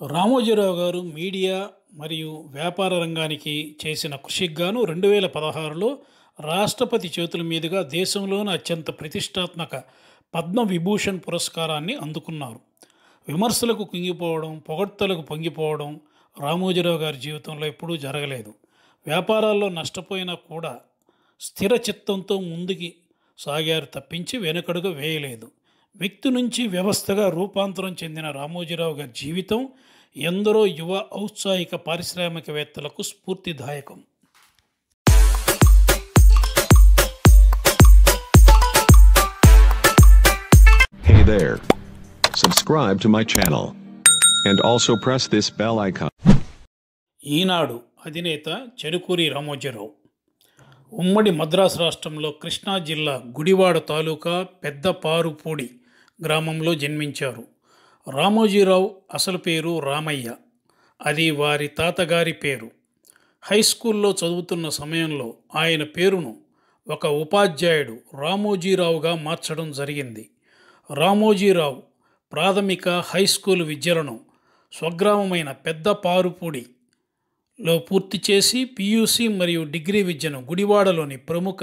రామోజీరావు గారు మీడియా మరియు వ్యాపార రంగానికి చేసిన కృషికి గాను రెండు వేల పదహారులో రాష్ట్రపతి చేతుల మీదుగా దేశంలోని అత్యంత ప్రతిష్టాత్మక పద్మ విభూషణ్ పురస్కారాన్ని అందుకున్నారు విమర్శలకు కుంగిపోవడం పొగడ్తలకు పొంగిపోవడం రామోజీరావు గారి జీవితంలో ఎప్పుడూ జరగలేదు వ్యాపారాల్లో నష్టపోయినా కూడా స్థిర చిత్తంతో ముందుకి సాగారు తప్పించి వెనుకడుగు వేయలేదు వ్యక్తి నుంచి వ్యవస్థగా రూపాంతరం చెందిన రామోజీరావు గారి జీవితం ఎందరో యువ ఔత్సాహిక పారిశ్రామికవేత్తలకు స్ఫూర్తిదాయకం Hey there. Subscribe to my channel. And also press this bell icon. ఈనాడు అధినేత చెరుకూరి రామోజీరావు ఉమ్మడి మద్రాసు రాష్ట్రంలో కృష్ణా జిల్లా గుడివాడ తాలూకా పెద్దపారుపూడి గ్రామంలో జన్మించారు రామోజీరావు అసలు పేరు రామయ్య అది వారి తాతగారి పేరు హై స్కూల్లో చదువుతున్న సమయంలో ఆయన పేరును ఒక ఉపాధ్యాయుడు రామోజీరావుగా మార్చడం జరిగింది రామోజీరావు ప్రాథమిక హై స్కూల్ విద్యలను స్వగ్రామమైన పెద్ద పారుపూడి లో పూర్తి చేసి పియూసి మరియు డిగ్రీ విద్యను గుడివాడలోని ప్రముఖ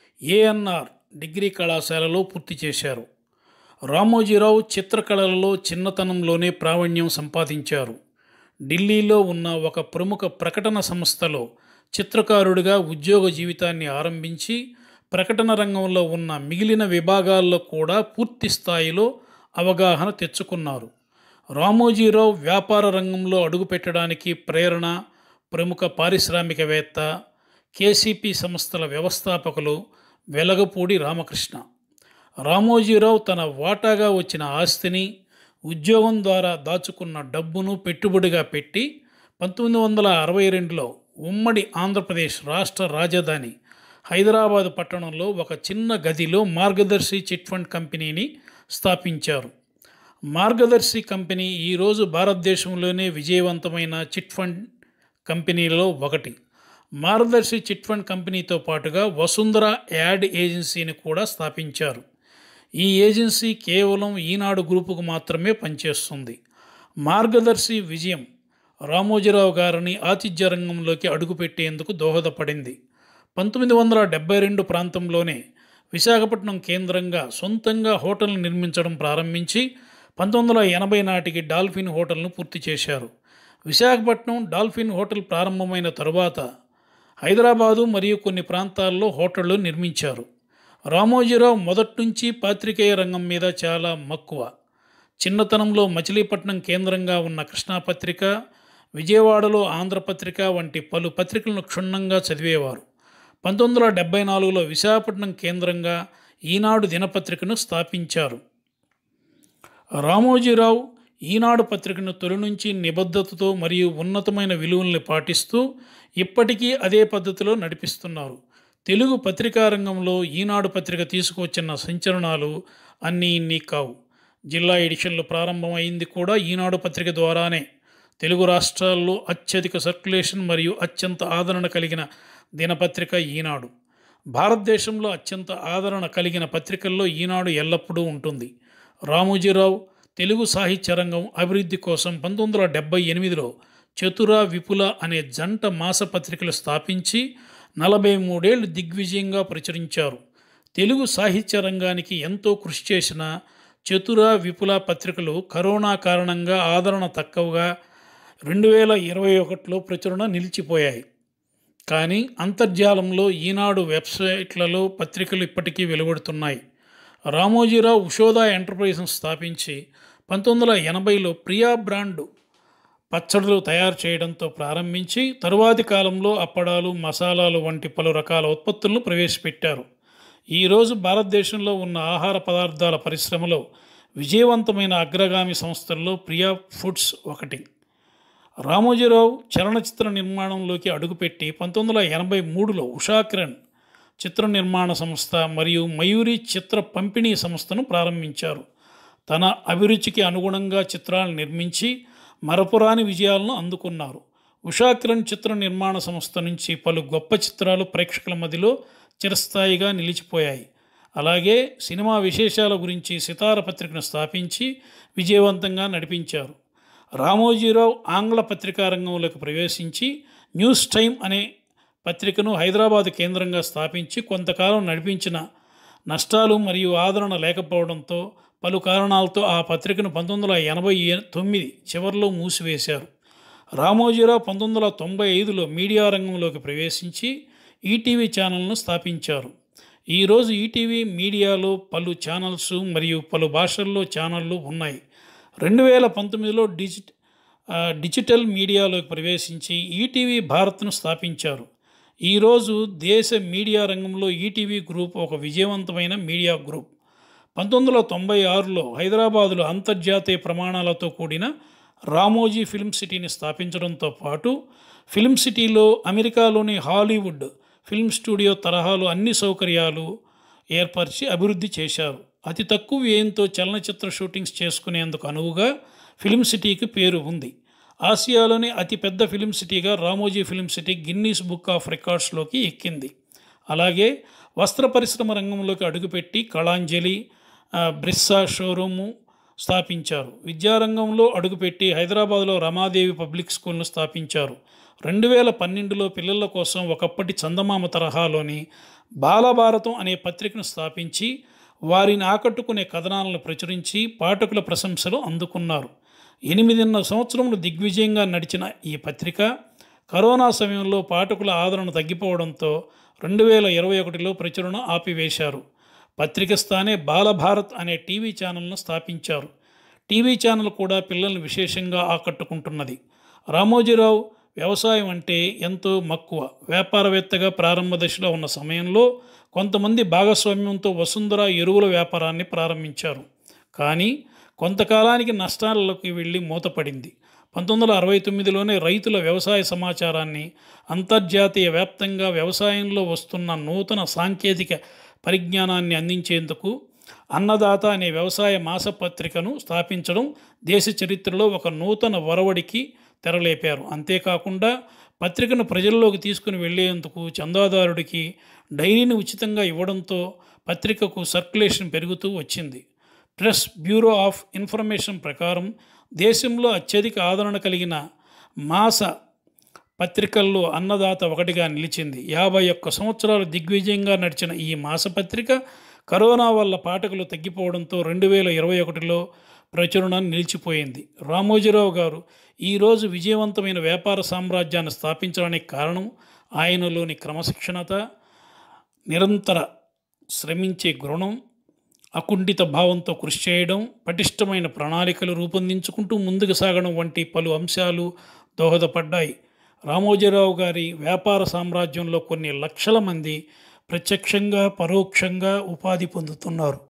ఏఎన్ఆర్ డిగ్రీ కళాశాలలో పూర్తి చేశారు రామోజీరావు చిత్రకళలలో చిన్నతనంలోనే ప్రావీణ్యం సంపాదించారు ఢిల్లీలో ఉన్న ఒక ప్రముఖ ప్రకటన సంస్థలో చిత్రకారుడిగా ఉద్యోగ జీవితాన్ని ఆరంభించి ప్రకటన రంగంలో ఉన్న మిగిలిన విభాగాల్లో కూడా పూర్తి స్థాయిలో అవగాహన తెచ్చుకున్నారు రామోజీరావు వ్యాపార రంగంలో అడుగుపెట్టడానికి ప్రేరణ ప్రముఖ పారిశ్రామికవేత్త కేసీపీ సంస్థల వ్యవస్థాపకులు వెలగపూడి రామకృష్ణ రామోజీరావు తన వాటాగా వచ్చిన ఆస్తిని ఉద్యోగం ద్వారా దాచుకున్న డబ్బును పెట్టుబడిగా పెట్టి పంతొమ్మిది వందల అరవై రెండులో ఉమ్మడి ఆంధ్రప్రదేశ్ రాష్ట్ర రాజధాని హైదరాబాద్ పట్టణంలో ఒక చిన్న గదిలో మార్గదర్శి చిట్ ఫండ్ కంపెనీని స్థాపించారు మార్గదర్శి కంపెనీ ఈరోజు భారతదేశంలోనే విజయవంతమైన చిట్ ఫండ్ కంపెనీలలో ఒకటి మార్గదర్శి చిట్ ఫండ్ కంపెనీతో పాటుగా వసుంధర యాడ్ ఏజెన్సీని కూడా స్థాపించారు ఈ ఏజెన్సీ కేవలం ఈనాడు గ్రూపుకు మాత్రమే పనిచేస్తుంది మార్గదర్శి విజయం రామోజీరావు గారిని ఆతిథ్య రంగంలోకి అడుగుపెట్టేందుకు దోహదపడింది పంతొమ్మిది వందల డెబ్బై రెండు ప్రాంతంలోనే విశాఖపట్నం కేంద్రంగా సొంతంగా హోటల్ నిర్మించడం ప్రారంభించి పంతొమ్మిది వందల ఎనభై నాటికి డాల్ఫిన్ హోటల్ను పూర్తి చేశారు విశాఖపట్నం డాల్ఫిన్ హోటల్ ప్రారంభమైన తరువాత హైదరాబాదు మరియు కొన్ని ప్రాంతాల్లో హోటళ్లు నిర్మించారు రామోజీరావు మొదటి నుంచి పాత్రికేయ రంగం మీద చాలా మక్కువ చిన్నతనంలో మచిలీపట్నం కేంద్రంగా ఉన్న కృష్ణాపత్రిక విజయవాడలో ఆంధ్రపత్రిక వంటి పలు పత్రికలను క్షుణ్ణంగా చదివేవారు పంతొమ్మిది వందల డెబ్బై నాలుగులో విశాఖపట్నం కేంద్రంగా ఈనాడు దినపత్రికను స్థాపించారు రామోజీరావు ఈనాడు పత్రికను తొలి నుంచి నిబద్ధతతో మరియు ఉన్నతమైన విలువల్ని పాటిస్తూ ఇప్పటికీ అదే పద్ధతిలో నడిపిస్తున్నారు తెలుగు పత్రికా రంగంలో ఈనాడు పత్రిక తీసుకువచ్చిన సంచలనాలు అన్నీ ఇన్ని కావు జిల్లా ఎడిషన్లు ప్రారంభమైంది కూడా ఈనాడు పత్రిక ద్వారానే తెలుగు రాష్ట్రాల్లో అత్యధిక సర్క్యులేషన్ మరియు అత్యంత ఆదరణ కలిగిన దినపత్రిక ఈనాడు భారతదేశంలో అత్యంత ఆదరణ కలిగిన పత్రికల్లో ఈనాడు ఎల్లప్పుడూ ఉంటుంది రామోజీరావు తెలుగు సాహిత్య రంగం అభివృద్ధి కోసం పంతొమ్మిది వందల డెబ్బై ఎనిమిదిలో చతుర విపుల అనే జంట మాసపత్రికలు స్థాపించి నలభై మూడేళ్లు దిగ్విజయంగా ప్రచురించారు తెలుగు సాహిత్య రంగానికి ఎంతో కృషి చేసిన చతుర విపుల పత్రికలు కరోనా కారణంగా ఆదరణ తక్కువగా రెండు వేల ఇరవై ఒకటిలో ప్రచురణ నిలిచిపోయాయి కానీ అంతర్జాలంలో ఈనాడు వెబ్సైట్లలో పత్రికలు ఇప్పటికీ వెలువడుతున్నాయి రామోజీరావు ఉషోదా ఎంటర్ప్రైజ్ను స్థాపించి పంతొమ్మిది వందల ఎనభైలో ప్రియా బ్రాండ్ పచ్చడులు తయారు చేయడంతో ప్రారంభించి తరువాతి కాలంలో అప్పడాలు మసాలాలు వంటి పలు రకాల ఉత్పత్తులను ప్రవేశపెట్టారు ఈరోజు భారతదేశంలో ఉన్న ఆహార పదార్థాల పరిశ్రమలో విజయవంతమైన అగ్రగామి సంస్థల్లో ప్రియా ఫుడ్స్ ఒకటి రామోజీరావు చలనచిత్ర నిర్మాణంలోకి అడుగుపెట్టి పంతొమ్మిది వందల ఎనభై మూడులో ఉషాకిరణ్ చిత్ర నిర్మాణ సంస్థ మరియు మయూరి చిత్ర పంపిణీ సంస్థను ప్రారంభించారు తన అభిరుచికి అనుగుణంగా చిత్రాలను నిర్మించి మరపురాని విజయాలను అందుకున్నారు ఉషాకిరణ్ చిత్ర నిర్మాణ సంస్థ నుంచి పలు గొప్ప చిత్రాలు ప్రేక్షకుల మధ్యలో చిరస్థాయిగా నిలిచిపోయాయి అలాగే సినిమా విశేషాల గురించి సితార పత్రికను స్థాపించి విజయవంతంగా నడిపించారు రామోజీరావు ఆంగ్ల పత్రికా రంగంలోకి ప్రవేశించి న్యూస్ టైమ్ అనే పత్రికను హైదరాబాద్ కేంద్రంగా స్థాపించి కొంతకాలం నడిపించిన నష్టాలు మరియు ఆదరణ లేకపోవడంతో పలు కారణాలతో ఆ పత్రికను పంతొమ్మిది వందల ఎనభై తొమ్మిది చివరిలో మూసివేశారు రామోజీరావు పంతొమ్మిది వందల తొంభై ఐదులో మీడియా రంగంలోకి ప్రవేశించి ఈటీవీ ఛానల్ను స్థాపించారు ఈరోజు ఈటీవీ మీడియాలో పలు ఛానల్స్ మరియు పలు భాషల్లో ఛానళ్ళు ఉన్నాయి రెండు వేల పంతొమ్మిదిలో డిజిట్ ఆ, డిజిటల్ మీడియాలోకి ప్రవేశించి ఈటీవీ భారత్ను స్థాపించారు ఈరోజు దేశ మీడియా రంగంలో ఈటీవీ గ్రూప్ ఒక విజయవంతమైన మీడియా గ్రూప్ పంతొమ్మిది వందల తొంభై ఆరులో హైదరాబాదులో అంతర్జాతీయ ప్రమాణాలతో కూడిన రామోజీ ఫిల్మ్ సిటీని స్థాపించడంతో పాటు ఫిల్మ్ సిటీలో అమెరికాలోని హాలీవుడ్ ఫిల్మ్ స్టూడియో తరహాలో అన్ని సౌకర్యాలు ఏర్పరిచి అభివృద్ధి చేశారు అతి తక్కువ వ్యయంతో చలనచిత్ర షూటింగ్స్ చేసుకునేందుకు అనువుగా ఫిల్మ్ సిటీకి పేరు ఉంది ఆసియాలోని అతిపెద్ద ఫిల్మ్ సిటీగా Ramoji film city Guinness book of రికార్డ్స్లోకి ఎక్కింది అలాగే వస్త్ర పరిశ్రమ రంగంలోకి అడుగుపెట్టి కళాంజలి ఆ, బ్రిస్సా షోరూము స్థాపించారు విద్యారంగంలో అడుగుపెట్టి హైదరాబాద్లో రమాదేవి పబ్లిక్ స్కూల్ను స్థాపించారు రెండు వేల పన్నెండులో పిల్లల కోసం ఒకప్పటి చందమామ తరహాలోని బాలభారతం అనే పత్రికను స్థాపించి వారిని ఆకట్టుకునే కథనాలను ప్రచురించి పాఠకుల ప్రశంసలు అందుకున్నారు ఎనిమిదిన్నర సంవత్సరములు దిగ్విజయంగా నడిచిన ఈ పత్రిక కరోనా సమయంలో పాఠకుల ఆదరణ తగ్గిపోవడంతో రెండు వేల ఇరవై ఒకటిలో ప్రచురణ ఆపివేశారు పత్రిక స్థానే బాలభారత్ అనే టీవీ ఛానల్ను స్థాపించారు టీవీ ఛానల్ కూడా పిల్లల్ని విశేషంగా ఆకట్టుకుంటున్నది రామోజీరావు వ్యవసాయం అంటే ఎంతో మక్కువ వ్యాపారవేత్తగా ప్రారంభ దశలో ఉన్న సమయంలో కొంతమంది భాగస్వామ్యంతో వసుంధర ఎరువుల వ్యాపారాన్ని ప్రారంభించారు కానీ కొంతకాలానికి నష్టాలలోకి వెళ్ళి మూతపడింది పంతొమ్మిది వందల అరవై తొమ్మిదిలోనే రైతుల వ్యవసాయ సమాచారాన్ని అంతర్జాతీయ వ్యాప్తంగా వ్యవసాయంలో వస్తున్న నూతన సాంకేతిక పరిజ్ఞానాన్ని అందించేందుకు అన్నదాత అనే వ్యవసాయ మాసపత్రికను స్థాపించడం దేశ చరిత్రలో ఒక నూతన వరవడికి తెరలేపారు అంతేకాకుండా పత్రికను ప్రజల్లోకి తీసుకుని వెళ్లేందుకు చందాదారుడికి డైరీని ఉచితంగా ఇవ్వడంతో పత్రికకు సర్క్యులేషన్ పెరుగుతూ వచ్చింది ప్రెస్ బ్యూరో ఆఫ్ ఇన్ఫర్మేషన్ ప్రకారం దేశంలో అత్యధిక ఆదరణ కలిగిన మాస పత్రికల్లో అన్నదాత ఒకటిగా నిలిచింది యాభై ఒక్క సంవత్సరాలు దిగ్విజయంగా నడిచిన ఈ మాసపత్రిక కరోనా వల్ల పాఠకులు తగ్గిపోవడంతో రెండు వేల ఇరవై ఒకటిలో ప్రచురణ నిలిచిపోయింది రామోజీరావు గారు ఈరోజు విజయవంతమైన వ్యాపార సామ్రాజ్యాన్ని స్థాపించడానికి కారణం ఆయనలోని క్రమశిక్షణత నిరంతర శ్రమించే గుణం అకుంఠిత భావంతో కృషి చేయడం పటిష్టమైన ప్రణాళికలు రూపొందించుకుంటూ ముందుకు సాగడం వంటి పలు అంశాలు దోహదపడ్డాయి రామోజీరావు గారి వ్యాపార సామ్రాజ్యంలో కొన్ని లక్షల మంది ప్రత్యక్షంగా పరోక్షంగా ఉపాధి పొందుతున్నారు